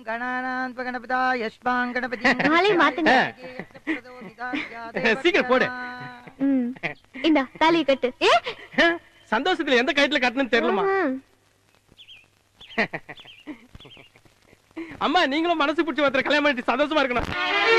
கணானான் கணபதா யஷ்பாங் கணபதி மாலை மாத்துங்க. சீக்கிரம் போடு. ம். இந்தா தாலியை கட்டு ஏ சந்தோஷத்துல எந்த கயிற்றுல கட்டணும்னு தெரியலமா ம். அம்மா நீங்களும் மனசு பிடிச்சி ஒருத்தர் கல்யாணம் பண்ணிட்டு சந்தோஷமா இருக்கணும்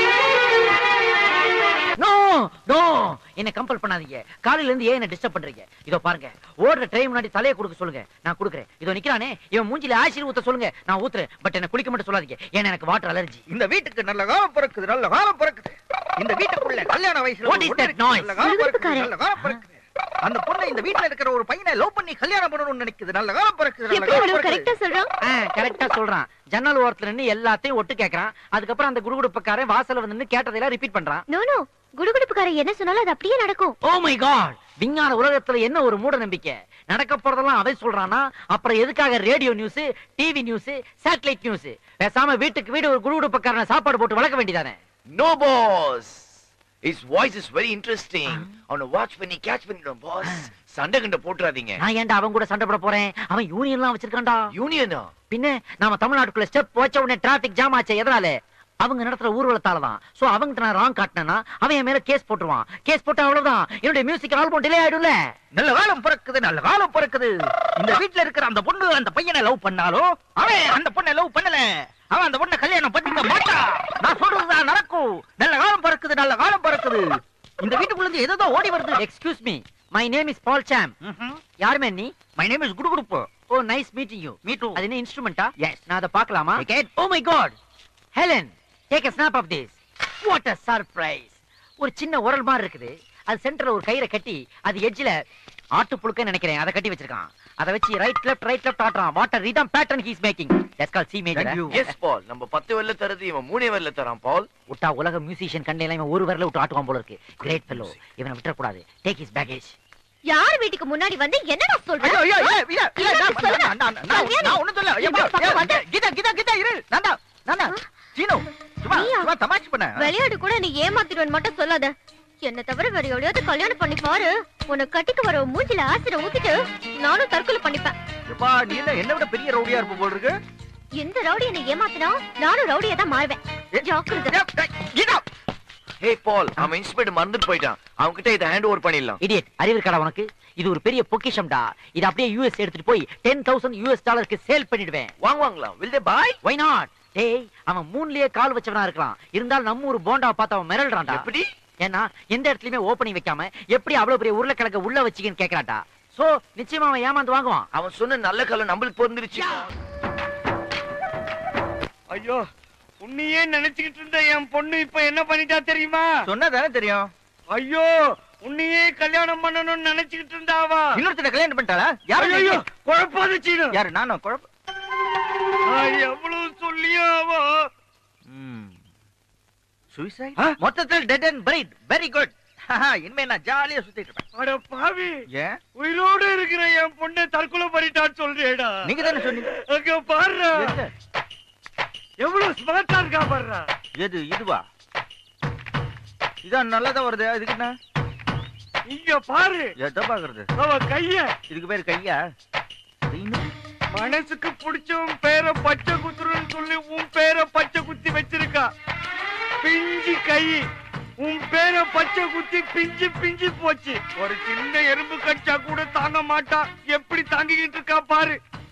நோ நோ என்ன கம்பல் பண்ணாதீங்க காலையில இருந்து ஏன் என்ன டிஸ்டர்ப் பண்றீங்க இதோ பாருங்க ஓடுற ட்ரெயின் முன்னாடி தலையை கொடுக்க சொல்லுங்க நான் கொடுக்குறேன் இதோ நிக்கிறானே இவன் மூஞ்சில ஆசிரியர் ஊத்த சொல்லுங்க நான் ஊத்துறேன் பட் என்ன குளிக்க மட்டும் சொல்லாதீங்க ஏன்னா எனக்கு வாட்டர் அலர்ஜி இந்த வீட்டுக்கு நல்ல காலம் பிறக்குது நல்ல காலம் பிறக்குது இந்த வீட்டுக்குள்ள கல்யாண வயசுல What ஒரு is பொண்ணு that இருக்கு, noise? நல்ல காலம் பிறக்குது விறுவிறுப்புக்காரன். நல்ல காலம் பிறக்குது அந்த பொண்ணு இந்த வீட்டுல இருக்கிற ஒரு பையனை லவ் பண்ணி கல்யாணம் பண்ணணும்னு நினைக்குது நல்ல காலம் பிறக்குது நல்ல எப்படி காலம் இவ்வளவு பிறக்குது கரெக்டா சொல்றான் கரெக்டா சொல்றான் ஜன்னல் ஓரத்துல நின்னு எல்லாத்தையும் ஒட்டு கேக்குறான் அதுக்கப்புறம் அந்த குடுகுடுப்பக்காரன் வாசல்ல வந்து நின்னு கேட்டதெல்லாம் ரிப்பீட் பண்றான் நோ நோ குடுகுடுப்புக்காரன் என்ன சொன்னாலும் அது அப்படியே நடக்கும் ஓ மை காட் விஞ்ஞான உலகத்துல என்ன ஒரு மூட நம்பிக்கை நடக்க போறதெல்லாம் அவன் சொல்றானா அப்புறம் எதுக்காக radio news TV news satellite news பேசாம வீட்டுக்கு வீடு ஒரு குடுகுடுப்பக்காரனை சாப்பாடு போட்டு வளர்க்க வேண்டியதானே No, boss. His voice is very interesting. அவனை வாட்ச் பண்ணி கேட்ச் பண்ணிடும் பாஸ் சண்டை கண்ட போட்டுறாதீங்க நான் ஏன்டா அவன் கூட சண்டை போட போறேன் அவன் யூனியன்லாம் வச்சிருக்கான்டா யூனியனா பின்ன நாம தமிழ்நாட்டுக்குள்ள ஸ்டெப் வச்ச உடனே டிராபிக் ஜாம் ஆச்சு எதனால அவங்க நடத்துற ஊர்வலத்தால தான் சோ அவங்க நான் ராங் காட்டினா அவன் என் மேல கேஸ் போட்டுருவான் கேஸ் போட்டா அவ்வளவுதான் என்னுடைய மியூசிக் ஆல்பம் டிலே ஆயிடும்ல நல்ல காலம் பிறக்குது நல்ல காலம் பிறக்குது இந்த வீட்டுல இருக்கிற அந்த பொண்ணு அந்த பையனை லவ் பண்ணாலும் அவன் அந்த பொண்ணை லவ் பண்ணல அவன் அந்த பொண்ணை கல்யாணம் பண்ணிக்க மாட்டான் நான் சொல்றதுதான் நடக்கும் நல்ல காலம் பிறக்குது நல்ல காலம் பிறக்குது இந்த வீட்டுக்குள்ள இருந்து ஏதோ ஓடி வருது excuse me my name is Paul Sam ம்ஹும். யாருமே நீ மை நேம் இஸ் குடுகுடுப்பு oh nice meeting you me too அது என்ன இன்ஸ்ட்ருமெண்டா எஸ் நான் அதை பார்க்கலாமா Take it. Oh my god Helen take a snap of this what a surprise ஒரு சின்ன உரல் மாதிரி இருக்குது அது சென்டர்ல ஒரு கயிறை கட்டி அது எட்ஜ்ல ஆட்டு புழுக்க நினைக்கிறேன் அதை கட்டி வச்சிருக்கான் அதை வச்சு ரைட் லெஃப்ட் ரைட் லெஃப்ட் ஆட்டுறான் what a rhythm pattern he is making that's called C major Thank you. Yes Paul நம்ம பத்து வெள்ள தரது இவன் மூணே வெள்ள தரான் பால் விட்டா உலக மியூசிஷியன் கண்டையில இவன் ஒரு வரல விட்டு ஆட்டுவான் போல இருக்கு கிரேட் ஃபெல்லோ இவனை விட்டுற கூடாது டேக் his பேகேஜ் யார் வீட்டுக்கு முன்னாடி வந்து என்னடா சொல்ற ஐயோ, ஐயோ, இல்ல, இல்ல, இல்ல, என்ன நான் சொல்ற? நான் நான் நான் கல்யாணி. நான் ஒண்ணும் சொல்லல. ஐயோ, எப்பா, பக்கம் ஐயோ, வந்து. கீதா, கீதா, கீதா, இரு. நான்தா, நான்தா. சீனு, சும்மா, நீயா? சும்மா தமாஷ் பண்ண. விளையாடு கூட நீ ஏமாத்திடுவேன் மட்டும் சொல்லாத என்ன தவிர வேற எவ்வளவு கல்யாணம் பண்ணி பாரு உன்னை கட்டிக்கு வர உன் மூஞ்சில ஆசிர ஊத்திட்டு நானும் தற்கொலை பண்ணிப்பேன் எப்பா, நீ என்ன என்னை விட பெரிய ரவுடியா இருப்ப போல இருக்கு? எந்த ரவுடி என்னை ஏமாத்தினா நானும் ரவுடியா தான் மாறுவேன் ஜாக்கிரதை ஏய், ஏய், கீதா. ஹே பால் அவன் இன்ஸ்பெக்டர் மறந்துட்டு போயிட்டான் அவன் கிட்ட இதை ஹேண்ட் ஓவர் பண்ணிடலாம் இடியட் அறிவு இருக்காடா உனக்கு இது ஒரு பெரிய பொக்கிஷம்டா இது அப்படியே யூஎஸ் எடுத்துட்டு போய் டென் தௌசண்ட் யூஎஸ் டாலருக்கு சேல் பண்ணிடுவேன் வாங்குவாங்களா will they buy why not டேய் அவன் மூணுலயே கால் வச்சவனா இருக்கலாம் இருந்தாலும் நம்ம ஊர் போண்டா பார்த்து அவன் மிரள்றான்டா எப்படி ஏன்னா எந்த இடத்துலயுமே ஓப்பனிங் வைக்காம எப்படி அவ்வளவு பெரிய உருளைக்கிழங்க உள்ள வச்சிக்கன்னு கேக்குறான்டா சோ நிச்சயமா அவன் ஏமாந்து வாங்குவான் அவன் சொன்ன நல்ல காலம் நம்மளுக்கு பொருந்துருச்சு ஐயோ உன்னையே நினைச்சுக்கிட்டு இருந்த என் பொண்ணு இப்ப என்ன பண்ணிட்டா தெரியுமா சொன்னதானே தெரியும் ஐயோ உன்னையே கல்யாணம் பண்ணணும்னு நினைச்சுக்கிட்டு இருந்தாவா இன்னொருத்தனை கல்யாணம் பண்ணிட்டாளா? யாரு ஐயோ நீ? குழப்பாத சீனு யாரு, நானா? குழப்ப- நான் எவ்வளவு சொல்லியும் அவ ம். Suicide? ஆ? மொத்தத்தில் dead and buried. Very good. இனிமே நான் ஜாலியா சுத்திட்டு இருப்பேன் அட பாவி ஏன் உயிரோடு இருக்கிற என் பொண்ணை தற்கொலை பண்ணிட்டான்னு சொல்றியேடா நீங்க தானே சொன்னீங்க அங்க பாருடா எது? எவ்வளவு ஸ்மார்ட்டா இருக்கா பாருடா எது இதுவா இதான் நல்லதா வருது இதுக்கு என்ன இங்க பாரு எதை பாக்குறது அவ கைய இதுக்கு பேர் கையா இது இன்னும் மனசுக்கு பிடிச்சவன் பேரை பச்சை குத்துறன்னு சொல்லி உன் பேரை பச்சை குத்தி வச்சிருக்கா பிஞ்சு கை உன் பேரை பச்சை குத்தி பிஞ்சு பிஞ்சு போச்சு ஒரு சின்ன எறும்பு கடிச்சா கூட தாங்க மாட்டா எப்படி தாங்கிக்கிட்டு இருக்கா பாரு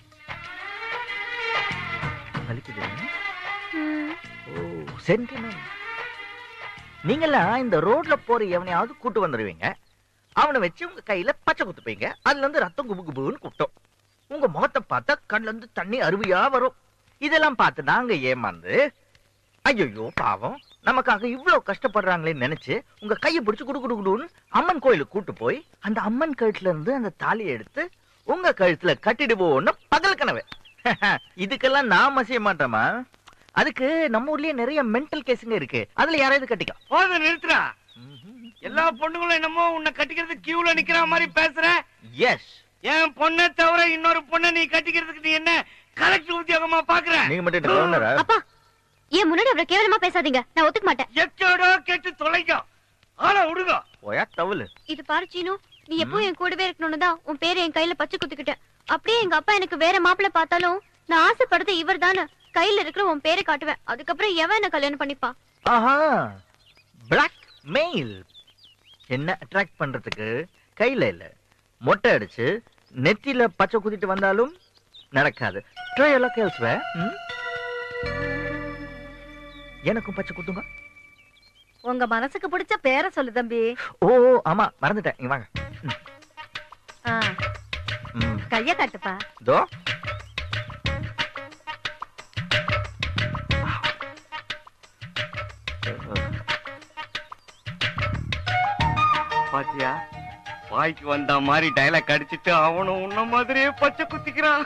வலிக்குது ம், ஓ சென்டிமெண்ட் நீங்கெல்லாம் இந்த ரோட்ல போற எவனையாவது கூட்டு வந்துருவீங்க அவனை வச்சு உங்க கையில பச்சை குத்துப்பீங்க அதுல இருந்து ரத்தம் குபு குபுன்னு குட்டும் உங்க முகத்தை பார்த்தா கண்ணுல இருந்து தண்ணி அருவியா வரும் இதெல்லாம் பார்த்து நாங்க ஏமாந்து ஐயோ பாவம் நமக்காக இவ்வளவு கஷ்டப்படுறாங்களேன்னு நினைச்சு உங்க கையை பிடிச்சு குடு குடு குடுன்னு அம்மன் கோயிலுக்கு கூட்டு போய் அந்த அம்மன் கழுத்துல இருந்து அந்த தாலியை எடுத்து உங்க கழுத்துல கட்டிடுவோம்னு பகல் கனவு இதுக்கெல்லாம் நாம செய்ய மாட்டோமா அதுக்கு நம்ம ஊர்லயே நிறைய மென்டல் கேஸுங்க இருக்கு அதுல யாராவது கட்டிக்கோ போத நிறுத்துறா எல்லா பொண்ணுங்களும் என்னமோ உன்னை கட்டிக்கிறது கியூல நிக்கிற மாதிரி பேசுற எஸ் என் பொண்ணை தவிர இன்னொரு பொண்ணை நீ கட்டிக்கிறதுக்கு நீ என்ன கலெக்டர் உத்தியோகமா பாக்குற நீங்க மட்டும் என்ன கவர்னரா அப்பா ஏன் முன்னாடி அவ்வளவு கேவலமா பேசாதீங்க நான் ஒத்துக்க மாட்டேன் எச்சோடோ கேட்டு தொலைக்கும் ஆள விடுங்க போயா தவளு இது பாரு சீனு நீ எப்போ என் கூடவே இருக்கணும்னு தான் உன் பேரை என் கையில பச்சை குத்துக்கிட்டேன் அப்படியே எங்க அப்பா எனக்கு வேற மாப்பிள்ளை பார்த்தாலும் நான் ஆசைப்படுறது இவர் கையில இருக்கிற உன் பேரை காட்டுவேன் அதுக்கப்புறம் எவன் என்ன கல்யாணம் பண்ணிப்பா ஆஹா பிளாக் மெயில் என்ன அட்ராக்ட் பண்றதுக்கு கையில இல்ல மொட்டை அடிச்சு நெத்தியில பச்சை குத்திட்டு வந்தாலும் நடக்காது ட்ரை எல்லாம் கேள்ஸ்வே எனக்கும் பச்சை குத்துங்க உங்க மனசுக்கு பிடிச்ச பேரை சொல்லு தம்பி ஓ ஆமா மறந்துட்டேன் இங்க வாங்க ஆ, ம், கைய காட்டுப்பா இதோ பாத்தியா வாய்க்கு வந்த மாதிரி டைலாக் அடிச்சிட்டு அவனும் உன்ன மாதிரியே பச்சை குத்திக்கிறான்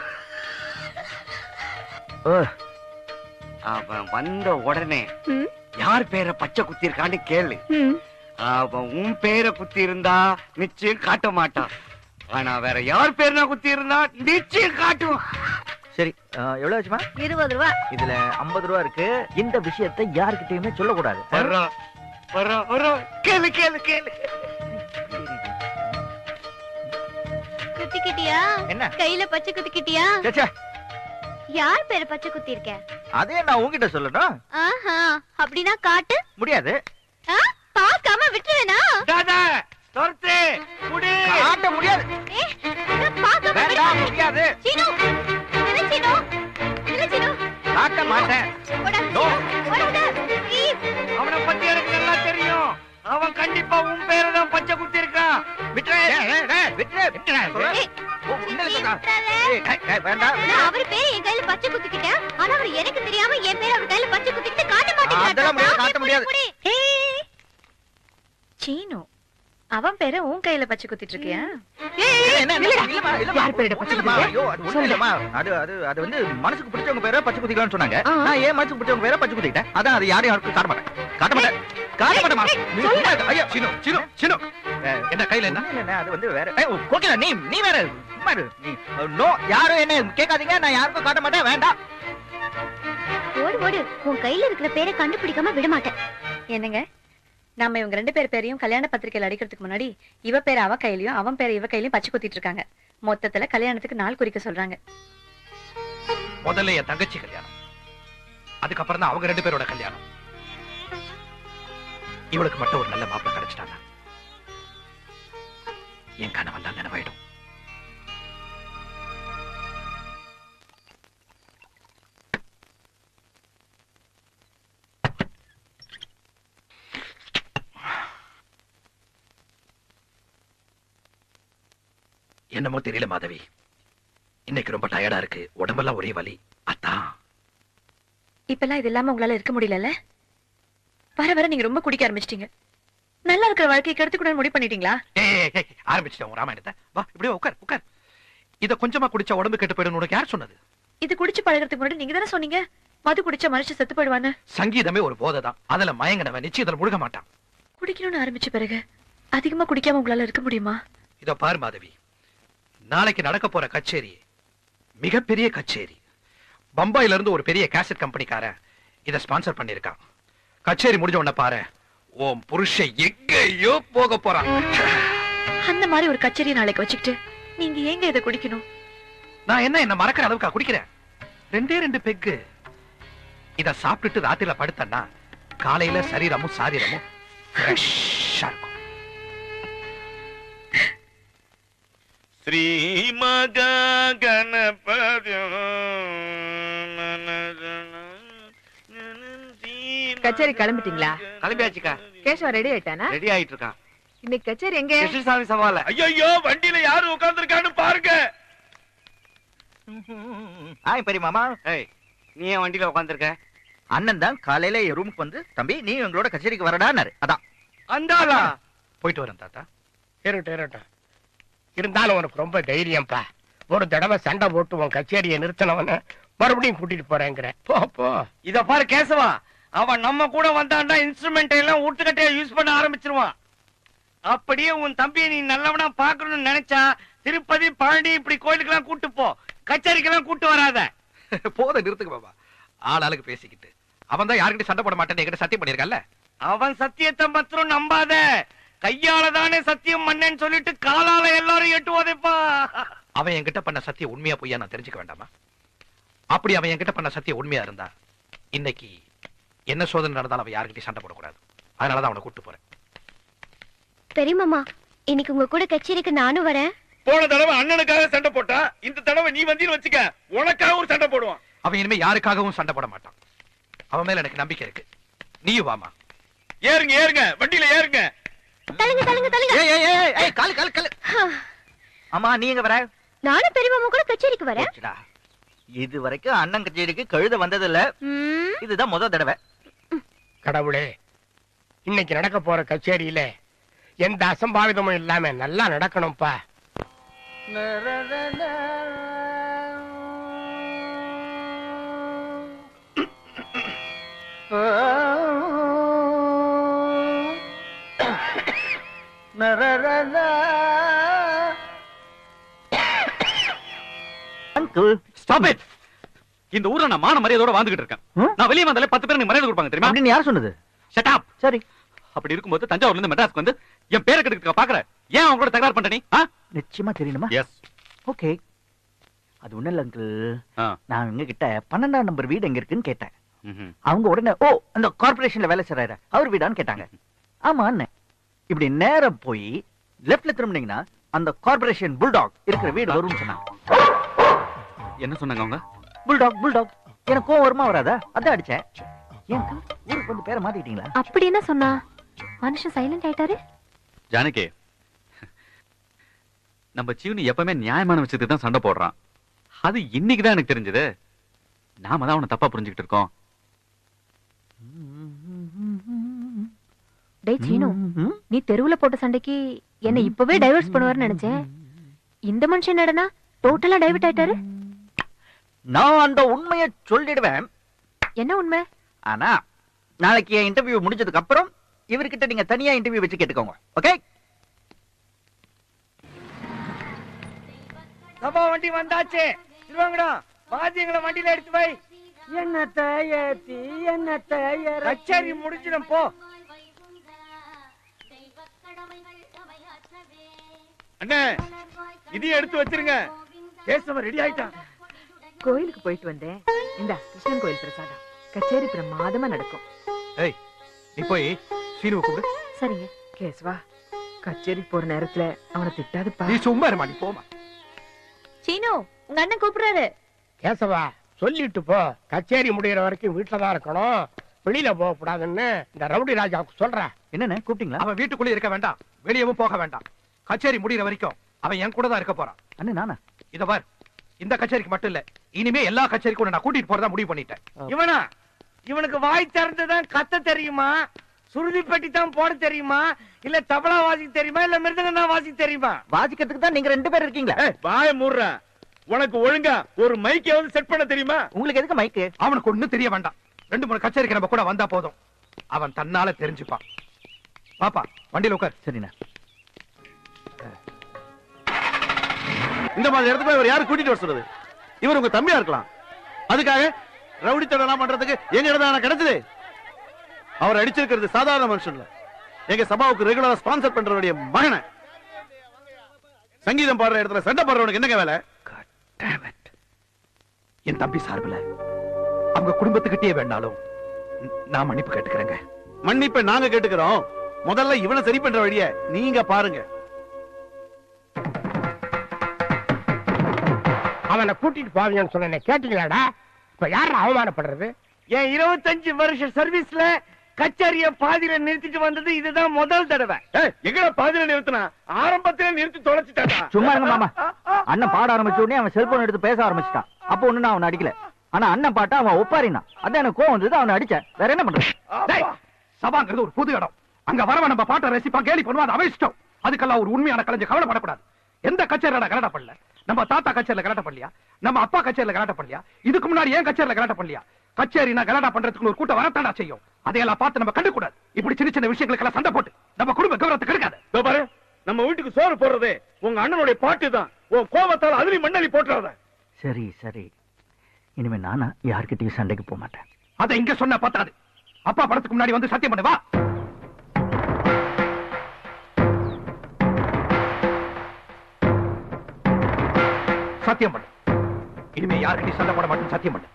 ஓ, அவன் வந்த உடனே ம். யார் பேரை பச்சை குத்தி இருக்கான்னு கேளு ம். அவன் உன் பேரை குத்தி இருந்தா நிச்சயம் காட்ட மாட்டான் ஆனா வேற யார் பேர்னா குத்தி இருந்தா நிச்சயம் காட்டுவான் சரி ஆ, எவ்வளவு ஆச்சுமா இருபது ரூபா இதுல 50 ரூபா இருக்கு இந்த விஷயத்தை யாருக்கிட்டயுமே சொல்லக்கூடாது வர்றா வர்றா வர்றா கேளு கேளு கேளு குத்திக்கிட்டியா என்ன கையில பச்சை குத்திக்கிட்டியா சே, சே, யார் பேரை பச்சை குத்தி இருக்க அதே நான் உங்ககிட்ட சொல்லணும் ஆஹா அப்படின்னா காட்டு முடியாது ஆ, பார்க்காம விட்டுருவேனா தாதா துரத்து குடி காட்ட முடியாது ஏ, நான் பார்க்காம வேண்டாம் விட்டுருவேன். முடியாது சீனு இல்ல சீனு இல்ல சீனு காட்ட மாட்டேன் போடா, No. போடாத, please. அவனை பத்தி எனக்கு நல்லா தெரியும் அவன் கண்டிப்பா உன் பேரை தான் பச்சை குத்தி இருக்கான் விட்டுரு டேய், டேய், டேய், விட்டுரு விட்டுரு சொல்றேன். ஏய், ஓ, உன்னை இல்லைக்கா? விட்டுறாத. ஏய், ஏய், ஏய், வேண்டாம் நான் அவர் பேரை என் கையில பச்சை குத்திக்கிட்டேன் ஆனா அவர் எனக்கு தெரியாம என் பேரை அவர் கையில பச்சை குத்திக்கிட்டு காட்ட அதெல்லாம் முடியாது, காட்ட மாட்டேங்கிறார் முடியாது. புடி, புடி. ஏய், சீனு அவன் பேரை உன் கையில பச்சை குத்திட்டு இருக்கியா இல்ல, என்ன, என்ன, இல்லம்மா, இல்லம்மா, யார் பேருடா பச்சை இல்லம்மா, குத்திருக்க? ஐயோ, அது ஒண்ணும் இல்லம்மா. அது அது அது வந்து மனசுக்கு பிடிச்சவங்க பேரை பச்சை குத்திக்கலாம்னு சொன்னாங்க ஆ. நான் ஏன் மனசுக்கு பிடிச்சவங்க பேரை பச்சை குத்திக்கிட்டேன் அதான் அது யாரையும் யாருக்கும் காட்ட மாட்டேன் காட்ட மாட்டேன் காட்ட மாட்டேமா நீ சும்மா இரு. ஐயோ சினு சினு சினு என்ன கையில என்ன இல்ல அது வந்து வேற ஏய், கோகிலா நீ நீ வேற சும்மா இரு. நீ நோ யாரும் என்ன கேட்காதீங்க நான் யாருக்கும் காட்ட மாட்டேன் வேண்டாம் ஓடு ஓடு உன் கையில இருக்கிற பேரை கண்டுபிடிக்காம விட மாட்டேன் என்னங்க நாம இவங்க ரெண்டு பேர் பேரையும் கல்யாண பத்திரிக்கையில அடிக்கிறதுக்கு முன்னாடி இவ பேரை அவ கையிலயும் அவன் பேரை இவ கையிலயும் பச்சை குத்திட்டு இருக்காங்க மொத்தத்துல கல்யாணத்துக்கு நாள் குறிக்க சொல்றாங்க முதல்ல என் தங்கச்சி கல்யாணம் அதுக்கப்புறம் தான் அவங்க ரெண்டு பேரோட கல்யாணம் இவளுக்கு மட்டும் ஒரு நல்ல மாப்பிள்ளை கிடைச்சிட்டாங்க என் கனவெல்லாம் நினைவாயிடும் என்னமோ தெரியல மாதவி இன்னைக்கு ரொம்ப டயர்டா இருக்கு உடம்பெல்லாம் ஒரே வலி அதான் இப்பெல்லாம் இது இல்லாம உங்களால இருக்க முடியலல்ல வர வர நீங்க ரொம்ப குடிக்க ஆரம்பிச்சிட்டீங்க நல்லா இருக்கிற வாழ்க்கையை கெடுத்துக்கூட முடிவு பண்ணிட்டீங்களா ஏய், ஏய், ஏய், ஆரம்பிச்சிட்டேன் உன் ராமாயணத்தை வா இப்படியே உட்கார் உட்கார் இத கொஞ்சமா குடிச்சா உடம்பு கெட்டு போயிடும் உனக்கு யார் சொன்னது இது குடிச்சு பழகிறதுக்கு முன்னாடி நீங்க தானே சொன்னீங்க மது குடிச்ச மனுஷன் செத்து போயிடுவான்னு சங்கீதமே ஒரு போதை தான் அதுல மயங்கினவன் நிச்சயத்துல முழுக மாட்டான் குடிக்கணும்னு ஆரம்பிச்ச பிறகு அதிகமா குடிக்காம உங்களால இருக்க முடியுமா இதோ பார் மாதவி நாளைக்கு நடக்க போற கச்சேரி மிகப்பெரிய கச்சேரி பம்பாயில இருந்து ஒரு பெரிய கேசட் கம்பெனிக்காரன் இத ஸ்பான்சர் பண்ணிருக்கான் கச்சேரி முடிஞ்ச உடனே பாரு உன் புருஷன் எங்கேயோ போக போறான் அந்த மாதிரி ஒரு கச்சேரி நாளைக்கு வச்சுக்கிட்டு நீங்க ஏங்க இதை குடிக்கணும் நான் என்ன என்ன மறக்கிற அளவுக்கா குடிக்கிறேன் ரெண்டே ரெண்டு பெக்கு இத சாப்பிட்டுட்டு ராத்திரில படுத்தேன்னா காலையில சரீரமும் சாரீரமும் ஃப்ரெஷ்ஷா இருக்கும் ஸ்ரீ மகா கணபதி கச்சேரி கிளம்பிட்டீங்களா கிளம்பியாச்சுக்கா கேசவ ரெடி ஆயிட்டானா ரெடி ஆயிட்டு இருக்கான் இன்னைக்கு கச்சேரி எங்க கிருஷ்ணசாமி சவால ஐயோ வண்டியில யாரு உட்கார்ந்துருக்கான்னு பாருங்க ஆய் பெரிய மாமா ஏய் நீ ஏன் வண்டியில உட்கார்ந்துருக்க அண்ணன் தான் காலையில என் ரூமுக்கு வந்து தம்பி நீ எங்களோட கச்சேரிக்கு வரடான்னாரு அதான் அந்தாளா போயிட்டு வரேன் தாத்தா இருக்கட்டும் இருக்கட்டும் இருந்தாலும் உனக்கு ரொம்ப தைரியம்ப்பா ஒரு தடவை சண்டை போட்டு உன் கச்சேரியை நிறுத்தினவன மறுபடியும் கூட்டிட்டு போறேங்கிற போ போ இத பாரு கேசவா அவன் நம்ம கூட வந்தான்னா இன்ஸ்ட்ருமெண்ட் எல்லாம் ஊட்டுக்கட்டையா யூஸ் பண்ண ஆரம்பிச்சிருவான் அப்படியே உன் தம்பியை நீ நல்லவனா பாக்கணும்னு நினைச்சா திருப்பதி பழனி இப்படி கோயிலுக்கெல்லாம் கூட்டு போ கச்சேரிக்கெல்லாம் கூட்டு வராத போத நிறுத்துக்க பாபா ஆள் ஆளுக்கு பேசிக்கிட்டு அவன் தான் யாருக்கிட்ட சண்டை போட மாட்டேன்னு என்கிட்ட சத்தியம் பண்ணிருக்கல அவன் சத்தியத்தை மாத்திரம் நம்பாத கையால தானே சத்தியம் பண்ணேன்னு சொல்லிட்டு காலால எல்லாரும் எட்டு உதைப்பா அவன் என்கிட்ட பண்ண சத்தியம் உண்மையா பொய்யா நான் தெரிஞ்சுக்க வேண்டாமா அப்படி அவன் என்கிட்ட பண்ண சத்தியம் உண்மையா இருந்தா இன்னைக்கு என்ன சோதனை நடந்தாலும் அவன் யாருக்கிட்டையும் சண்டை போடக்கூடாது அதனாலதான் அவனை கூட்டு போறேன் பெரியமாமா இன்னைக்கு உங்க கூட கச்சேரிக்கு நானும் வரேன் போன தடவை அண்ணனுக்காக சண்டை போட்டா இந்த தடவை நீ வந்தீன்னு வச்சுக்க உனக்காக ஒரு சண்டை போடுவான் அவன் இனிமே யாருக்காகவும் சண்டை போட மாட்டான் அவன் மேல எனக்கு நம்பிக்கை இருக்கு நீயும் வாமா ஏறுங்க ஏறுங்க வண்டியில ஏறுங்க தள்ளுங்க தள்ளுங்க தள்ளுங்க ஏய் ஏய் ஏய் ஏய் காலு காலு காலு ஆமா நீங்க வர நானும் பெரியமாமா கூட கச்சேரிக்கு வரேன் போச்சுடா. இது வரைக்கும் அண்ணன் கச்சேரிக்கு கழுத வந்ததில்ல ம், இதுதான் முத தடவை கடவுளே இன்னைக்கு நடக்க போற கச்சேரியில எந்த அசம்பாவிதமும் இல்லாம நல்லா நடக்கணும்ப்பா அங்கிள் ஸ்டாப் இட் இந்த ஊர்ல நான் மான மரியாதையோட வாழ்ந்துகிட்டு இருக்கேன் ம்? நான் வெளியே வந்தாலே பத்து பேர் எனக்கு மரியாதை கொடுப்பாங்க தெரியுமா அப்படின்னு யார் சொன்னது ஷட் அப் சரி அப்படி இருக்கும்போது தஞ்சாவூர்ல இருந்து மெட்ராஸ்க்கு வந்து என் பேரை கெடுக்க பாக்குற ஏன் அவங்க கூட தகராறு பண்ற நீ நிச்சயமா தெரியணுமா எஸ் ஓகே அது ஒண்ணும் இல்ல அங்கிள் நான் எங்க கிட்ட பன்னெண்டாம் நம்பர் வீடு எங்க இருக்குன்னு கேட்டேன் அவங்க உடனே ஓ அந்த கார்பரேஷன்ல வேலை செய்யறாரு அவர் வீடான்னு கேட்டாங்க ஆமா அண்ணன் இப்படி நேரா போய் லெஃப்ட்ல திரும்பினீங்கன்னா அந்த கார்பரேஷன் புல்டாக் இருக்கிற வீடு வரும்னு சொன்னாங்க என்ன சொன்னாங்க அவங்க புல்டாக் புல்டாக் எனக்கு கோவம் வருமா வராதா அதான் அடிச்சேன் ஏன் uncle? ஊருக்கு வந்து பேரை மாத்திட்டீங்களா அப்படி என்ன சொன்னா மனுஷன் சைலண்ட் ஆயிட்டாரு ஜானகி நம்ம சீவனி எப்பவுமே நியாயமான விஷயத்துக்கு தான் சண்டை போடுறான் அது இன்னைக்கு தான் எனக்கு தெரிஞ்சது நாம தான் அவனை தப்பா புரிஞ்சுக்கிட்டு இருக்கோம் டேய் சீனு நீ தெருவுல போட்ட சண்டைக்கு என்ன இப்பவே டைவர்ஸ் பண்ணுவாருன்னு நினைச்சேன் இந்த மனுஷன் என்னடனா டோட்டலா டைவர்ட் ஆயிட்டாரு நான் அந்த உண்மையை சொல்லிடுவேன் என்ன உண்மை ஆனா நாளைக்கு என் இன்டர்வியூ முடிஞ்சதுக்கு அப்புறம் இவர்கிட்ட நீங்க தனியா இன்டர்வியூ வச்சு கேட்டுக்கோங்க ஓகே சபா வண்டி வந்தாச்சு திருவாங்கடம் வாத்தியங்களை வண்டியில எடுத்து வை என்னத்த ஏத்தி என்னத்த கச்சேரி முடிச்சிடும் போ அண்ணே இதையும் எடுத்து வச்சிருங்க கேசவன் ரெடி ஆயிட்டான் கோயிலுக்கு போயிட்டு வந்தேன் இந்த கிருஷ்ணன் கோயில் பிரசாதம் கச்சேரி பிரமாதமா நடக்கும் ஏய் நீ போய் சீனுவை கூப்பிடு சரிங்க கேஸ்வா கச்சேரி போற நேரத்துல அவனை திட்டாதுப்பா நீ சும்மா இருமா நீ போமா சீனு உங்க அண்ணன் கூப்பிடுறாரு கேசவா சொல்லிட்டு போ கச்சேரி முடியிற வரைக்கும் வீட்டுல தான் இருக்கணும் வெளியில போக கூடாதுன்னு இந்த ரவுடி ராஜாவுக்கு சொல்றேன் என்னண்ணே கூப்பிட்டீங்களா அவன் வீட்டுக்குள்ளே இருக்க வேண்டாம் வெளியவும் போக வேண்டாம் கச்சேரி முடியிற வரைக்கும் அவன் என் கூட தான் இருக்க போறான் அண்ணே நானா இத பார் இந்த கச்சேரிக்கு மட்டும் இல்ல இனிமே எல்லா கச்சேரிக்கும் உன்னை நான் கூட்டிட்டு போறதா முடிவு பண்ணிட்டேன் இவனா இவனுக்கு வாய் திறந்துதான் கத்த தெரியுமா சுருதி பெட்டி தான் போட தெரியுமா இல்ல தபலா வாசிக்க தெரியுமா இல்ல மிருதங்கம் தான் வாசிக்க தெரியுமா வாசிக்கிறதுக்கு தான் நீங்க ரெண்டு பேர் இருக்கீங்களா ஏய், வாய மூடுற உனக்கு ஒழுங்கா ஒரு மைக்கையாவது செட் பண்ண தெரியுமா உங்களுக்கு எதுக்கு மைக்கு அவனுக்கு ஒண்ணும் தெரிய வேண்டாம் ரெண்டு மூணு கச்சேரிக்கு நம்ம கூட வந்தா போதும் அவன் தன்னால தெரிஞ்சுப்பான் பாப்பா வண்டியில உட்கார் சரிண்ணா இந்த மாதிரி இடத்துக்கு இவர் யாரு கூட்டிட்டு வர சொல்றது இவர் உங்க தம்பியா இருக்கலாம் அதுக்காக ரவுடித்தனம் பண்றதுக்கு எங்க இடம் கிடைச்சது அவர் அடிச்சிருக்கிறது சாதாரண மனுஷன் இல்ல எங்க சபாவுக்கு ரெகுலரா ஸ்பான்சர் பண்றவருடைய மகனை சங்கீதம் பாடுற இடத்துல சண்டை பாடுறவனுக்கு என்னங்க வேலை என் தம்பி சார்பில் அவங்க குடும்பத்துக்கிட்டே வேணாலும் நான் மன்னிப்பு கேட்டுக்கிறேங்க மன்னிப்பை நாங்க கேட்டுக்கிறோம் முதல்ல இவனை சரி பண்ற வழிய நீங்க பாருங்க அவனை கூட்டிட்டு போவீங்கன்னு சொன்ன கேட்டீங்களாடா இப்ப யார அவமானப்படுறது என் இருபத்தஞ்சு வருஷ சர்வீஸ்ல கச்சேரிய பாதியில நிறுத்திட்டு வந்தது இதுதான் முதல் தடவை ஏய், எங்கடா பாதியில நிறுத்தினா ஆரம்பத்துல நிறுத்தி தொலைச்சிட்டாடா சும்மா இருங்க மாமா அண்ணன் பாட ஆரம்பிச்ச உடனே அவன் செல்போன் எடுத்து பேச ஆரம்பிச்சிட்டான் அப்போ ஒண்ணு நான் அவனை அடிக்கல ஆனா அண்ணன் பாட்டா அவன் ஒப்பாரினான் அதான் எனக்கு கோவம் வந்தது அவனை அடிச்சேன் வேற என்ன பண்றது டேய், சபாங்கிறது ஒரு புது இடம் அங்க வரவன் நம்ம பாட்டை ரசிப்பான் கேலி பண்ணுவான் அது அவன் இஷ்டம் அதுக்கெல்லாம் ஒரு உண்மையான கலைஞர் கவலைப்படக்கூடாது எந்த கச்சேரியில கலாட்டா பண்ணல நம்ம தாத்தா கச்சேரியில கலாட்டா பண்ணலையா நம்ம அப்பா கச்சேரியில கலாட்டா பண்ணலையா இதுக்கு முன்னாடி ஏன் கச்சேரியில கலாட்டா பண்ணலையா கச்சேரினா கலாட்டா பண்றதுக்கு ஒரு கூட்டம் வரத்தாடா செய்யும் அதையெல்லாம் பார்த்து நம்ம கண்டுக்கூடாது இப்படி சின்ன சின்ன விஷயங்களுக்கெல்லாம் சண்டை போட்டு நம்ம குடும்ப கௌரவத்தை கெடுக்காது இதோ பாரு நம்ம வீட்டுக்கு சோறு போடுறது உங்க அண்ணனுடைய பாட்டு தான் உன் கோபத்தால் அதுலயும் மண்ணலி போட்டுறாத சரி சரி இனிமே நானா யார்கிட்டயும் சண்டைக்கு போக மாட்டேன் அதை இங்க சொன்ன பத்தாது அப்பா படத்துக்கு முன்னாடி வந்து சத்தியம் பண்ணு வா சத்தியம் பண்ணு இனிமே யாருக்கிட்டையும் சண்டை போட மாட்டேன் சத்தியம் பண்ணு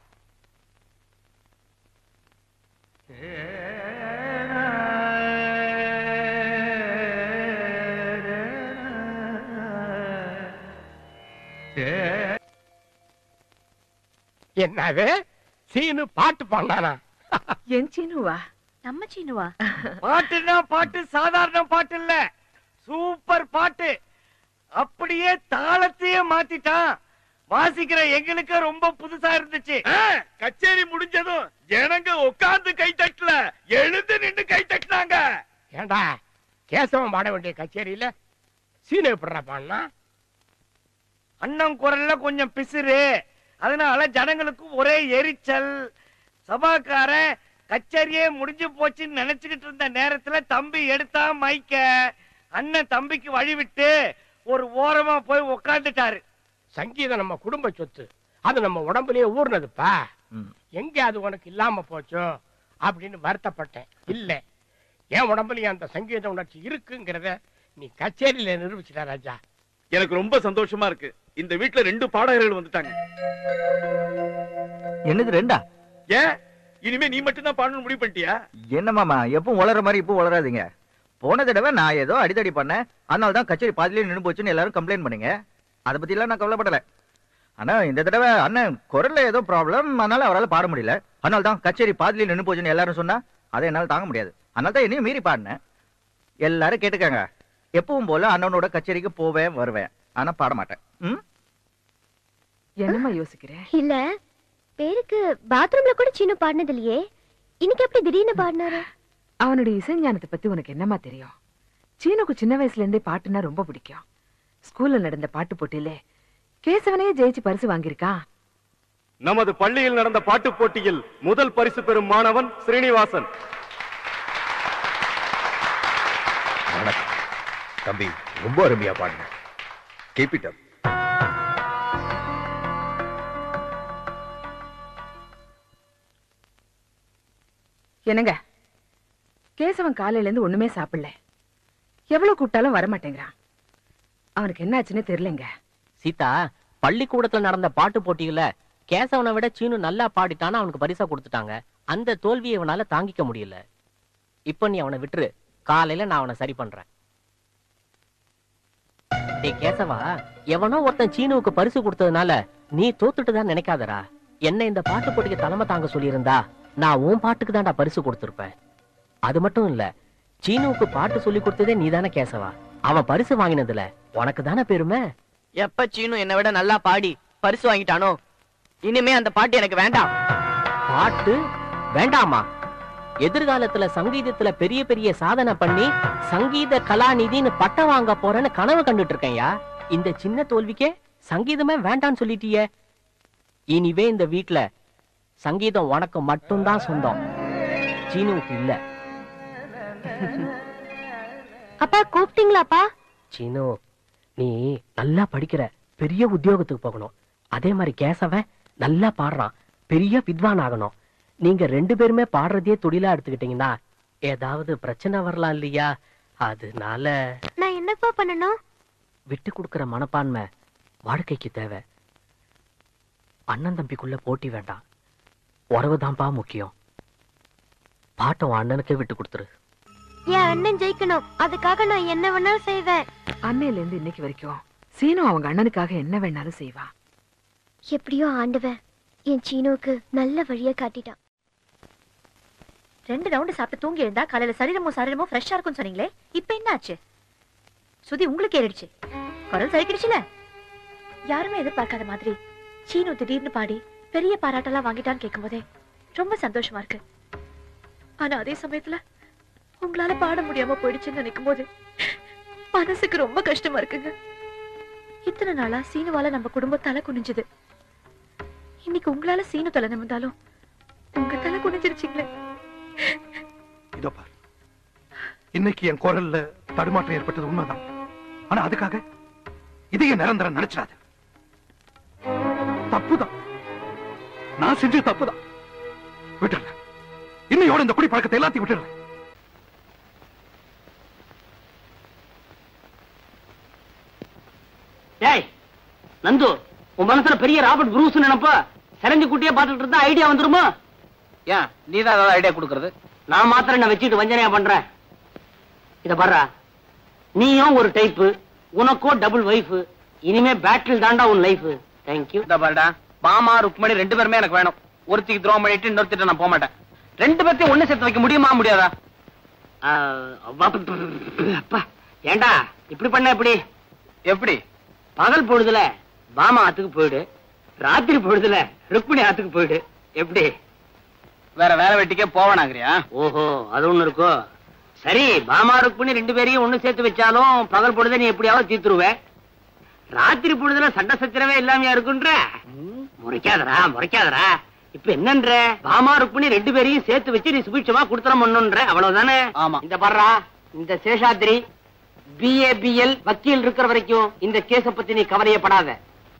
என்னது சீனு பாட்டு பாடினானா என் சீனுவா நம்ம சீனுவா பாட்டுன்னா பாட்டு சாதாரண பாட்டு இல்ல சூப்பர் பாட்டு அப்படியே தாளத்தையே மாத்திட்டான் வாசிக்கிற எங்களுக்கு ரொம்ப புதுசா இருந்துச்சு கச்சேரி முடிஞ்சதும் ஜனங்க உட்கார்ந்து கை தட்டல எழுந்து நின்னு கை தட்டினாங்க ஏண்டா கேசவன் பாட வேண்டிய கச்சேரியில சீனு எப்படிடா பாடினா அண்ணன் குரல்ல கொஞ்சம் பிசுறு அதனால ஜனங்களுக்கு ஒரே எரிச்சல் சபாக்காரன் கச்சேரியே முடிஞ்சு போச்சுன்னு நினைச்சுக்கிட்டு இருந்த நேரத்துல தம்பி எடுத்தா மைக்க அண்ணன் தம்பிக்கு வழி விட்டு ஒரு ஓரமா போய் உக்காந்துட்டாரு சங்கீதம் நம்ம குடும்ப சொத்து அது நம்ம உடம்புலயே ஊர்னதுப்பா ம். எங்க அது உனக்கு இல்லாம போச்சோ அப்படின்னு வருத்தப்பட்டேன் இல்ல என் உடம்புலயும் அந்த சங்கீத உணர்ச்சி இருக்குங்கிறத நீ கச்சேரியில நிரூபிச்சிட்ட ராஜா எனக்கு ரொம்ப சந்தோஷமா இருக்கு இந்த வீட்ல ரெண்டு பாடகர்கள் வந்துட்டாங்க என்னது ரெண்டா ஏன் இனிமே நீ மட்டும் தான் பாடணும்னு முடிவு பண்ணிட்டியா என்ன மாமா எப்பவும் வளர மாதிரி இப்போ வளராதீங்க போன தடவை நான் ஏதோ அடிதடி பண்ணேன் அதனால தான் கச்சேரி பாதியிலே நின்று போச்சுன்னு எல்லாரும் கம்ப்ளைண்ட் பண்ணீங்க அதை பத்திலாம் நான் கவலைப்படல ஆனா இந்த தடவை அண்ணன் குரல்ல ஏதோ ப்ராப்ளம் அதனால அவரால் பாட முடியல அதனால தான் கச்சேரி பாதியிலே நின்று போச்சுன்னு எல்லாரும் சொன்னா அதை என்னால தாங்க முடியாது அதனால தான் என்னையும் மீறி பாடினேன் எல்லாரும் கேட்டுக்கங்க எப்பவும் போல அண்ணனோட கச்சேரிக்கு போவேன் வருவேன் ஆனா பாட மாட்டேன் ம் என்னம்மா யோசிக்கிறேன் இல்ல பேருக்கு பாத்ரூம்ல கூட சீனு பாடினது இல்லையே இன்னைக்கு எப்படி திடீர்னு பாடினாரு அவனுடைய இசைஞானத்தை பத்தி உனக்கு என்னம்மா தெரியும் சீனுக்கு சின்ன வயசுல இருந்தே பாட்டுனா ரொம்ப பிடிக்கும் ஸ்கூல்ல நடந்த பாட்டு போட்டியில கேசவனே ஜெயிச்சு பரிசு வாங்கியிருக்கான் நமது பள்ளியில் நடந்த பாட்டு போட்டியில் முதல் பரிசு பெறும் மாணவன் ஸ்ரீனிவாசன் வணக்கம் தம்பி ரொம்ப அருமையா பாடுங்க கீப் இட் அப் என்னங்க கேசவன் காலையில இருந்து ஒண்ணுமே சாப்பிடல எவ்வளவு கூப்பிட்டாலும் வர மாட்டேங்கிறான் அவனுக்கு என்னாச்சுன்னு தெரியலங்க சீதா பள்ளிக்கூடத்துல நடந்த பாட்டு போட்டியில கேசவனை விட சீனு நல்லா பாடிட்டான்னு அவனுக்கு பரிசா கொடுத்துட்டாங்க அந்த தோல்வியை இவனால தாங்கிக்க முடியல இப்ப நீ அவனை விட்டுரு காலையில நான் அவனை சரி பண்றேன் டேய் கேசவா எவனோ ஒருத்தன் சீனுவுக்கு பரிசு கொடுத்ததுனால நீ தோத்துட்டு தான் நினைக்காதடா என்ன இந்த பாட்டு போட்டிக்கு தலைமை தாங்க சொல்லியிருந்தா நான் உன் பாட்டுக்கு தான்டா பரிசு கொடுத்திருப்பேன் அது மட்டும் இல்ல சீனுவுக்கு பாட்டு சொல்லி கொடுத்ததே நீதானே கேசவா அவன் பரிசு வாங்கினதுல உனக்கு தானே பெருமை எப்ப சீனு என்னை விட நல்லா பாடி பரிசு வாங்கிட்டானோ இனிமே அந்த பாட்டு எனக்கு வேண்டாம் பாட்டு வேண்டாமா எதிர்காலத்துல சங்கீதத்துல பெரிய பெரிய சாதனை பண்ணி சங்கீத கலாநிதின்னு பட்டம் வாங்க போறேன்னு கனவு கண்டுட்டு இருக்கேன்யா இந்த சின்ன தோல்விக்கே சங்கீதமே வேண்டான்னு சொல்லிட்டியே இனிவே இந்த வீட்ல சங்கீதம் உனக்கு மட்டும்தான் சொந்தம் சீனுவுக்கு இல்ல அப்பா கூப்பிட்டீங்களாப்பா சீனு நீ நல்லா படிக்கிற பெரிய உத்தியோகத்துக்கு போகணும் அதே மாதிரி கேசவன் நல்லா பாடுறான் பெரிய வித்வான் ஆகணும் நீங்க ரெண்டு பேருமே பாடுறதையே தொழிலா எடுத்துக்கிட்டீங்கன்னா ஏதாவது பிரச்சனை வரலாம் இல்லையா அதனால நான் என்னப்பா பண்ணணும் விட்டு கொடுக்கிற மனப்பான்மை வாழ்க்கைக்கு தேவை அண்ணன் தம்பிக்குள்ள போட்டி வேண்டாம் உறவுதான்ப்பா முக்கியம் பாட்டை உன் அண்ணனுக்கே விட்டு கொடுத்துரு என் அண்ணன் ஜெயிக்கணும் அதுக்காக நான் என்ன வேணாலும் செய்வேன் அன்னையில இருந்து இன்னைக்கு வரைக்கும் சீனு அவங்க அண்ணனுக்காக என்ன வேணாலும் செய்வா எப்படியோ ஆண்டவன் என் சீனுவுக்கு நல்ல வழியை காட்டிட்டான் ரெண்டு ரவுண்டு சாப்பிட்டு தூங்கி எழுந்தா காலையில சரீரமும் சரீரமும் ஃப்ரெஷ்ஷா இருக்கும்னு சொன்னீங்களே இப்ப என்ன ஆச்சு சுதி உங்களுக்கு ஏறிடுச்சு குரல் சரிக்கிடுச்சுல யாருமே எதிர்பார்க்காத மாதிரி சீனு திடீர்னு பாடி பெரிய பாராட்டெல்லாம் வாங்கிட்டான்னு கேட்கும்போதே ரொம்ப சந்தோஷமா இருக்கு ஆனா அதே சமயத்துல உங்களால பாட முடியாம போயிடுச்சுன்னு நினைக்கும் போது மனசுக்கு ரொம்ப கஷ்டமா இருக்குங்க இத்தனை நாளா சீனுவால நம்ம குடும்பம் தலை குனிஞ்சுது இன்னைக்கு உங்களால சீனு தலை நிமிந்தாலும் உங்க தலை குனிஞ்சிருச்சுங்களே இதோ பார் இன்னைக்கு என் குரல்ல தடுமாற்றம் ஏற்பட்டது உண்மைதான் ஆனா அதுக்காக இதையே நிரந்தரம் நினைச்சிடாது தப்புதான் நான் செஞ்சது தப்புதான் விட்டுறேன் இன்னையோட இந்த குடி பழக்கத்தை எல்லாத்தையும் விட்டுறேன் டேய் நந்து உன் மனசுல பெரிய ராபர்ட் ப்ரூஸ் நினைப்ப சிறஞ்சி குட்டியே பார்த்துட்டு இருந்தா ஐடியா வந்துருமா ஏன் நீ தான் ஏதாவது ஐடியா கொடுக்கறது நான் மாத்திரம் என்ன வச்சுட்டு வஞ்சனையா பண்றேன் இத பாருடா நீயும் ஒரு டைப்பு உனக்கோ டபுள் வைஃப் இனிமே பேட்டில் தாண்டா உன் லைஃப் தேங்க்யூ இந்த பாருடா பாமா ருக்மணி ரெண்டு பேருமே எனக்கு வேணும் ஒருத்திக்கு துரோகம் பண்ணிட்டு இன்னொருத்திட்ட நான் போக மாட்டேன் ரெண்டு பேர்த்தையும் ஒண்ணு சேர்த்து வைக்க முடியுமா முடியாதா அப்பா ஏண்டா இப்படி பண்ண எப்படி எப்படி பகல் பொழுதுல பாமா ஆத்துக்கு போயிடு ராத்திரி பொழுதுல ருக்மிணி ஆத்துக்கு போயிடு எப்படி வேற வேலை வெட்டிக்கே போவானாங்கிறியா ஓஹோ அது ஒண்ணு இருக்கோ சரி பாமா ருக்மிணி ரெண்டு பேரையும் ஒண்ணு சேர்த்து வச்சாலும் பகல் பொழுத நீ எப்படியாவது தீத்துருவ ராத்திரி பொழுதுல சண்டை சச்சரவே இல்லாமையா இருக்குன்ற முறைக்காதடா முறைக்காதடா இப்ப என்னன்ற பாமா ருக்மிணி ரெண்டு பேரையும் சேர்த்து வச்சு நீ சுபிட்சமா குடுத்தனம் பண்ணுன்ற அவ்வளவுதானே ஆமா இந்த பாடுறா இந்த சேஷாத்ரி பிஏபிஎல் வக்கீல் இருக்கிற வரைக்கும் இந்த கேஸ பத்தி நீ கவலையப்படாத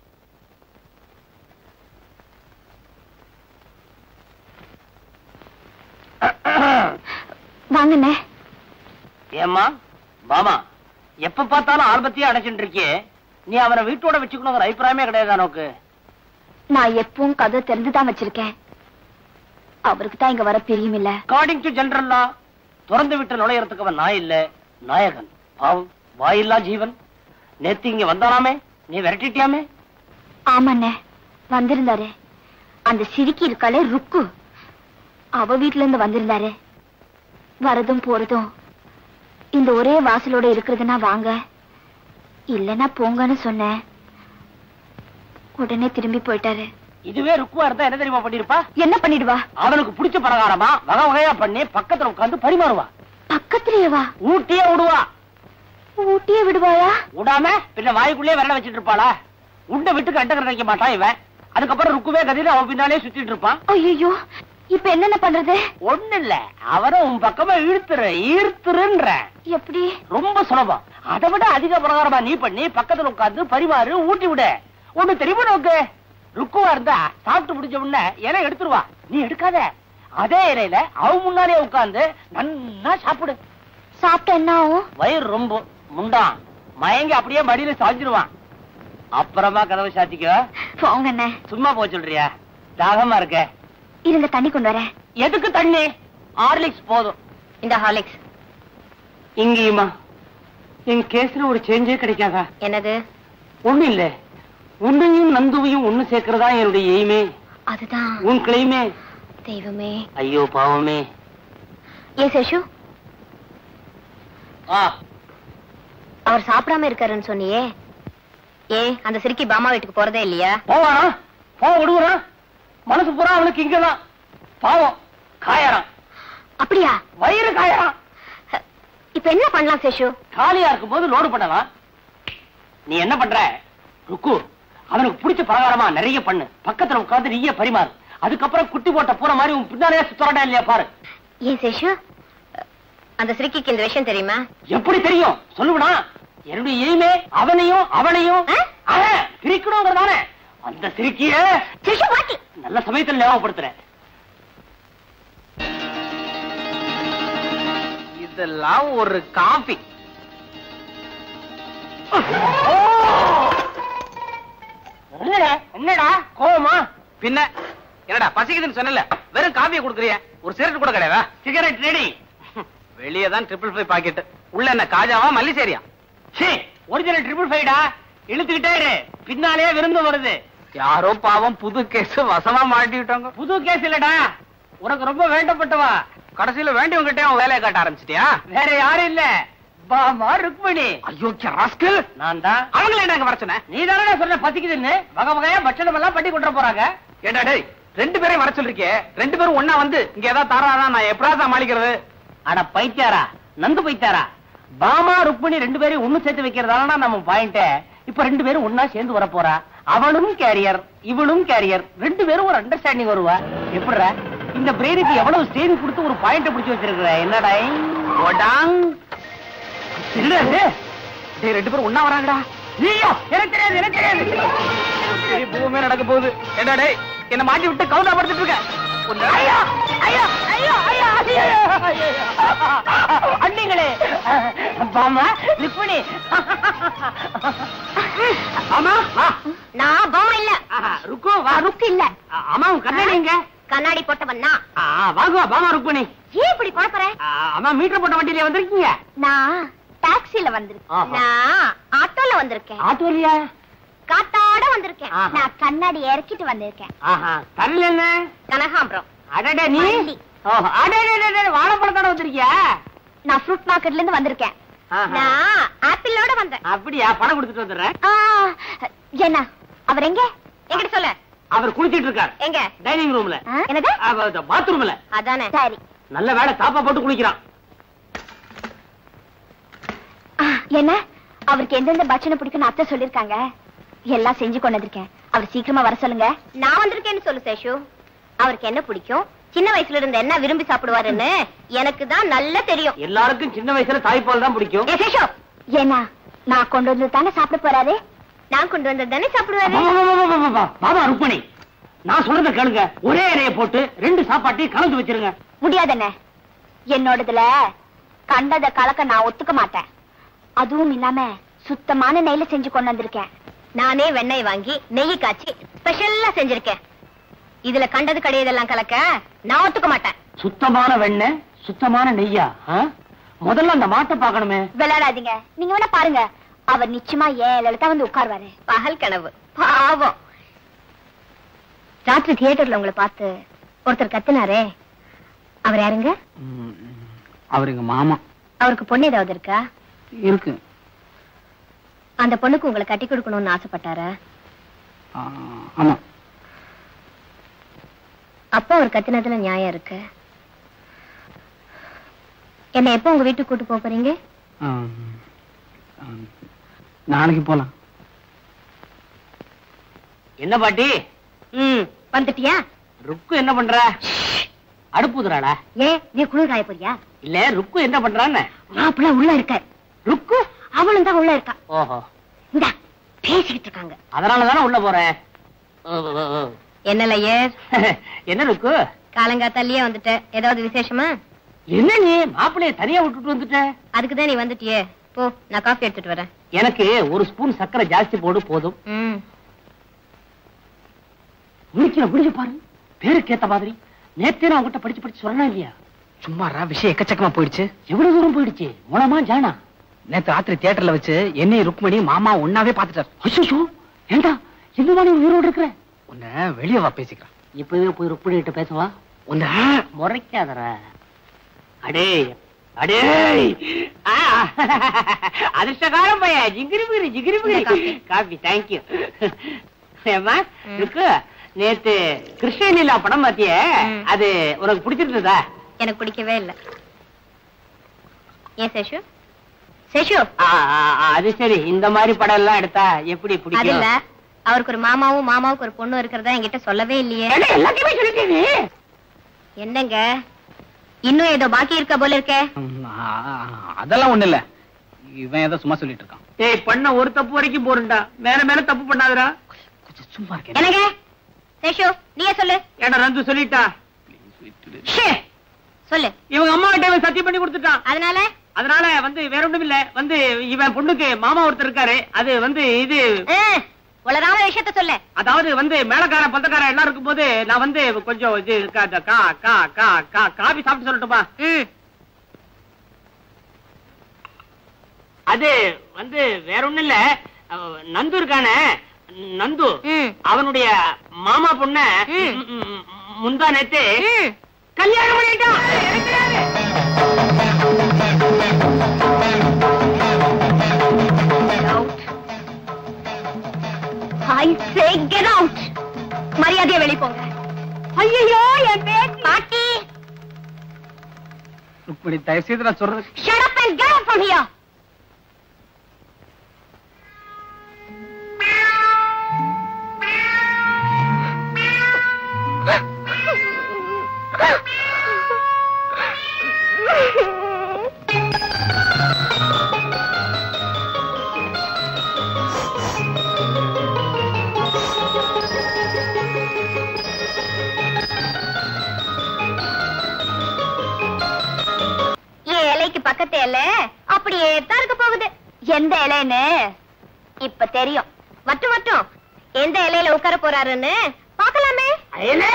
வாங்கண்ணே ஏம்மா பாமா எப்ப பார்த்தாலும் ஆல்பத்தையே அடைச்சுட்டு இருக்கியே நீ அவரை வீட்டோட வச்சுக்கணுங்கிற அபிப்பிராயமே கிடையாது நோக்கு நான் எப்பவும் கதை தெரிஞ்சுதான் வச்சிருக்கேன் அவருக்கு தான் இங்க வர பிரியம் இல்ல அக்கார்டிங் டு ஜெனரல் லா திறந்து விட்டு நுழையறதுக்கு அவன் நாய் இல்ல நாயகன் பாவம் வாயில்லா ஜீவன் நேத்து இங்க வந்தாராமே நீ விரட்டிட்டியாமே ஆமாண்ணே வந்திருந்தாரு அந்த சிரிக்கி இருக்காளே ருக்கு அவ வீட்ல இருந்து வந்திருந்தாரு வரதும் போறதும் இந்த ஒரே வாசலோட இருக்கிறதுனா வாங்க இல்லனா போங்கன்னு சொன்னேன் உடனே திரும்பி போயிட்டாரு இதுவே ருக்குவா இருந்தா என்ன தெரியுமா பண்ணிருப்பா என்ன பண்ணிடுவா அவனுக்கு பிடிச்ச பலகாரமா வகை வகையா பண்ணி பக்கத்துல உட்கார்ந்து பரிமாறுவா பக்கத்துலயேவா ஊட்டியே விடுவா ஊட்டியே விடுவாளா விடாம பின்ன வாய்க்குள்ளே விரல வச்சிட்டு இருப்பாளா உண்டை விட்டு கட்ட வைக்க மாட்டான் இவன் அதுக்கப்புறம் ருக்குவே கதிர அவன் பின்னாலே சுத்திட்டு இருப்பான் ஐயோ இப்ப என்னென்ன பண்றது ஒண்ணு இல்ல அவரை உன் பக்கமா இழுத்துரு ஈர்த்துருன்ற எப்படி ரொம்ப சுலபம் அதை விட அதிக பிரகாரமா நீ பண்ணி பக்கத்துல உட்கார்ந்து பரிமாறு ஊட்டி விடு ஒண்ணு தெரியுமா நோக்கு ருக்குவா இருந்தா சாப்பிட்டு முடிஞ்ச உடனே இலை எடுத்துருவா நீ எடுக்காத அதே இலையில அவ முன்னாலே உட்கார்ந்து நன்னா சாப்பிடு சாப்பிட்டா என்ன ஆகும் வயிறு ரொம்ப முண்டான் மயங்கி அப்படியே மடியில சாஞ்சிருவான் அப்புறமா கதவை சாத்திக்க போங்கண்ணே சும்மா போக சொல்றியா தாகமா இருக்க இருங்க தண்ணி கொண்டு வரேன் எதுக்கு தண்ணி ஹார்லிக்ஸ் போதும் இந்த ஹாலிக்ஸ் இங்கேயுமா என் கேஸ்ல ஒரு சேஞ்சே கிடைக்காதா என்னது ஒண்ணு இல்ல உன்னையும் நந்துவையும் ஒண்ணு சேர்க்கறதா என்னுடைய எய்மே அதுதான் உன் கிளைமே தெய்வமே ஐயோ பாவமே ஏ சேஷு ஆ அவர் சாப்பிடாம இருக்காருன்னு சொன்னியே ஏ அந்த சிரிக்கி பாமா வீட்டுக்கு போறதே இல்லையா போவானா போ விடுவானா மனசு பூரா அவனுக்கு இங்கதான் பாவம் காயறான் அப்படியா வயிறு காயறான் இப்ப என்ன பண்ணலாம் சேஷு காலியா இருக்கும் போது லோடு பண்ணலாம் நீ என்ன பண்ற ருக்கு அவனுக்கு பிடிச்ச பலகாரமா நிறைய பண்ணு பக்கத்துல உட்கார்ந்து நீயே பரிமாறு அதுக்கப்புறம் குட்டி போட்ட பூர மாதிரி உன் பின்னாலே சுத்தரடா இல்லையா பாரு ஏன் சேஷு அந்த சிரிக்கிக்கு இந்த விஷயம் தெரியுமா எப்படி தெரியும் சொல்லுவனா என்னுடைய எய்மே அவனையும் அவனையும் அவன் பிரிக்கணுங்கிறதானே அந்த சிரிக்கிய நல்ல சமயத்தில் ஞாபகப்படுத்துறேன் இதெல்லாம் ஒரு காபி என்னடா என்னடா கோவமா பின்ன என்னடா பசிக்குதுன்னு சொன்னல வெறும் காபியை கொடுக்குறிய ஒரு சிகரெட் கூட கிடையாதா சிகரெட் ரெடி வெளியே தான் ட்ரிபிள் ஃபைவ் பாக்கெட் உள்ள என்ன காஜாவா மல்லிசேரியா ஒரிஜினல் ட்ரிபிள் ஃபைவ்டா இழுத்துக்கிட்டே இரு பின்னாலே விருந்து வருது யாரோ பாவம் புது கேஸ் வசமா மாட்டிவிட்டாங்க புது கேஸ் இல்லடா உனக்கு ரொம்ப வேண்டப்பட்டவா கடைசியில வேண்டியவங்கிட்டே அவன் வேலையை காட்ட ஆரம்பிச்சிட்டியா வேற யாரும் இல்ல பாமா ருக்மணி ஐயோ ராஸ்கல் நான் தான் அவங்கள என்ன வர சொன்ன நீ தானே சொன்ன பசிக்குதுன்னு வகை வகையா பட்சணம் எல்லாம் பண்ணி கொண்டு போறாங்க ஏண்டா டேய் ரெண்டு பேரையும் வர சொல்லிருக்கே ரெண்டு பேரும் ஒண்ணா வந்து இங்க ஏதாவது தாராதான் நான் எப்படா சமாளிக்கிறது அட பைத்தியாரா நந்து பைத்தியாரா பாமா ருக்மணி ரெண்டு பேரையும் ஒண்ணு சேர்த்து வைக்கிறதால நம்ம பாயிண்ட் இப்ப ரெண்டு பேரும் ஒண்ணா சேர்ந்து வர போறா அவளும் கேரியர் இவளும் கேரியர் ரெண்டு பேரும் ஒரு அண்டர்ஸ்டாண்டிங் வருவா எப்படிடா இந்த பிரெயினுக்கு எவ்வளவு ஸ்டேஜ் கொடுத்து ஒரு பாயிண்ட் பிடிச்சு வச்சிருக்கிற என்னடா ஓடாங் என்னடா டேய் ரெண்டு பேரும் ஒண்ணா வராங்கடா ஐயோ எனக்கு தெரியாது எனக்கு தெரியாது சரி, பூமே நடக்க போகுது ஏண்டா டேய் என்ன மாட்டி விட்டு கவுண்டா படுத்துட்டு இருக்க ஒண்ணு- ஐயோ ஐயோ ஐயோ ஐயோ ஐயோ அண்ணிங்களே பாமா ருக்மணி ஆமா வா. நான் பாமா இல்ல ருக்கு வா ருக்கு இல்ல அம்மா உன் கண்ணாடி எங்க கண்ணாடி போட்டவன் நான் ஆ, வாங்குவா பாமா ருக்மணி ஏன் இப்படி குழப்பற ஆ, அம்மா மீட்டர் போட்ட வண்டியில வந்திருக்கீங்க நான் டாக்ஸில வந்திருக்கேன் ஆஹா. நான் ஆட்டோல வந்திருக்கேன் ஆட்டு வரியா காத்தாட வந்திருக்கேன் ஆஹா. நான் கண்ணாடி இறக்கிட்டு வந்திருக்கேன் ஆஹா கல்ல என்ன கனகாம்பரம் அடடே நீ வண்டி. ஓஹோ அடடே வாழைப்பழத்தோட வந்திருக்கியா நான் ஃப்ரூட் மார்க்கெட்ல இருந்து வந்திருக்கேன் ஆஹா. நான் ஆப்பிளோட வந்தேன் அப்படியா பணம் கொடுத்துட்டு வந்துடுறேன் ஆ, என்ன அவர் எங்க எங்கிட்ட சொல்ல அவர் குளிச்சிட்டு இருக்கார் எங்க டைனிங் ரூம்ல ஆ, என்னது பாத்ரூம்ல அதானே சரி நல்ல வேலை தாப்பா போட்டு குளிக்கிறான் ஆ, என்ன அவருக்கு எந்தெந்த பட்சணை பிடிக்கும்னு அத்தை சொல்லிருக்காங்க எல்லாம் செஞ்சு கொண்டு வந்திருக்கேன் அவர் சீக்கிரமா வர சொல்லுங்க நான் வந்திருக்கேன்னு சொல்லு சேஷு அவருக்கு என்ன பிடிக்கும் சின்ன வயசுல இருந்து என்ன விரும்பி சாப்பிடுவாருன்னு எனக்கு தான் நல்லா தெரியும் எல்லாருக்கும் சின்ன வயசுல தாய்ப்பால் தான் பிடிக்கும் ஏ சேஷு ஏன்னா நான் கொண்டு வந்து தானே சாப்பிட போறாரு நான் கொண்டு வந்தது தானே சாப்பிடுவாரு பாபா ருக்மணி நான் சொல்றத கேளுங்க ஒரே இலைய போட்டு ரெண்டு சாப்பாட்டையும் கலந்து வச்சிருங்க முடியாதுண்ணே என்னோடதுல கண்டத கலக்க நான் ஒத்துக்க மாட்டேன் அதுவும் இல்லாம சுத்தமான நெய்ல செஞ்சு கொண்டு வந்திருக்கேன் நானே வெண்ணெய் வாங்கி நெய் காய்ச்சி ஸ்பெஷலா செஞ்சிருக்கேன் இதுல கண்டது கிடையதெல்லாம் கலக்க நான் ஒத்துக்க மாட்டேன் சுத்தமான வெண்ணெய் சுத்தமான நெய்யா ஆ? முதல்ல அந்த மாட்டை பார்க்கணுமே விளையாடாதீங்க நீங்க வேணா பாருங்க அவர் நிச்சயமா ஏழு தான் வந்து உட்காருவாரு பகல் கனவு பாவம் ராத்திரி தியேட்டர்ல உங்களை பார்த்து ஒருத்தர் கத்துனாரே அவர் யாருங்க அவர் எங்க மாமா அவருக்கு பொண்ணு ஏதாவது இருக்கா இருக்கு அந்த பொண்ணுக்கு உங்களை கட்டி கொடுக்கணும்னு ஆசைப்பட்டாரா ஆமா அப்பா அவர் கத்தினதுல நியாயம் இருக்கு என்ன எப்போ உங்க வீட்டுக்கு கூட்டு போக போறீங்க நாளைக்கு போலாம் என்ன பாட்டி ம் வந்துட்டியா ருக்கு என்ன பண்ற அடுப்புதுறாளா ஏன் நீ குளிர் காய போறியா இல்ல ருக்கு என்ன பண்றான்னு மாப்பிள்ள உள்ள இருக்க ருக்கு அவளும் தான் உள்ள இருக்கா ஓஹோ இந்த பேசிக்கிட்டு இருக்காங்க அதனாலதானே உள்ள போறேன் ஓ, ஓ, ஓ. என்னல ஏர் என்ன ருக்கு காலங்காத்தாலேயே வந்துட்ட ஏதாவது விசேஷமா என்ன நீ மாப்பிள்ளைய தனியா விட்டுட்டு வந்துட்ட அதுக்கு தான் நீ வந்துட்டியே போ நான் காஃபி எடுத்துட்டு வரேன் எனக்கு ஒரு ஸ்பூன் சர்க்கரை ஜாஸ்தி போடு போதும் ம் முடிக்கிற முடிஞ்சு பாரு பேருக்கு ஏத்த மாதிரி நேத்தே நான் உங்ககிட்ட படிச்சு படிச்சு சொன்னா இல்லையா சும்மாரா விஷயம் எக்கச்சக்கமா போயிடுச்சு எவ்வளவு தூரம் போயிடுச்சு மூலமா ஜானா நேத்து ராத்திரி தியேட்டர்ல வச்சு என்னை ருக்மணி மாமா ஒன்னாவே பாத்துட்டார் ஐயோ ஏண்டா இந்த மாதிரி உயிரோடு இருக்கிற உன்னை வெளியே வா பேசிக்கிறான் இப்பவே போய் ருக்மணி கிட்ட பேசவா உன்னை முறைக்காதற அடே அடே ஆ, அதிர்ஷ்டகாரம் பையன் ஜிகிரி பிகிரி ஜிகிரி பிகிரி காபி தேங்க்யூ ஏமா இருக்கு நேத்து கிருஷ்ணலீலா படம் பாத்தியே அது உனக்கு பிடிச்சிருந்ததா எனக்கு பிடிக்கவே இல்ல ஏன் சேஷு சேஷு ஆ, ஆ, ஆ, அது சரி இந்த மாதிரி படம் எல்லாம் எடுத்தா எப்படி அது பிடிக்கும் இல்ல அவருக்கு ஒரு மாமாவும் மாமாவுக்கு ஒரு பொண்ணு இருக்கிறதா என்கிட்ட சொல்லவே இல்லையே ஏண்டா, எல்லாத்தையுமே சொல்லிட்டீங்க என்னங்க இன்னும் ஏதோ பாக்கி இருக்க போல இருக்கே ம், ஆ, அதெல்லாம் ஒண்ணு இல்ல இவன் ஏதோ சும்மா சொல்லிட்டு இருக்கான் ஏய் பண்ண ஒரு தப்பு வரைக்கும் போறேன்டா மேல மேல தப்பு பண்ணாதடா சும்மா இருக்கேன் என்னங்க சேஷு நீயே சொல்லு ஏடா ரந்து சொல்லிட்டா ஷே, சொல்லு இவங்க அம்மா கிட்ட இவன் சத்தியம் பண்ணி கொடுத்துட்டான் அதனால அதனால வந்து வேற ஒண்ணும் இல்ல வந்து இவன் பொண்ணுக்கு மாமா ஒருத்தர் இருக்காரு அது வந்து இது ஆ, உளராம விஷயத்த சொல்லு அதாவது வந்து மேலக்கார பந்தக்கார எல்லாம் இருக்கும்போது நான் வந்து கொஞ்சம் இது கா கா கா கா கா காபி சாப்பிட்டு சொல்லட்டுமா ம் அது வந்து வேற ஒண்ணும் இல்ல அவ நந்து இருக்கானே நந்து ம் அவனுடைய மாமா பொண்ண ம். ம், ம், முந்தா நேத்து ம் கல்யாணம் பண்ணிட்டான் ஐ சே கெட் அவுட் மரியாதையா வெளிய போங்க ஐயோ என் பேத்தி பாட்டி ருக்மணி தயவு செய்து நான் சொல்றது shut up and get out from here என் இலைக்கு பக்கத்து இலை அப்படியே தான் இருக்க போகுது எந்த இலைன்னு இப்ப தெரியும் மட்டும் மட்டும் எந்த இலையில உட்கார போறாருன்னு பார்க்கலாமே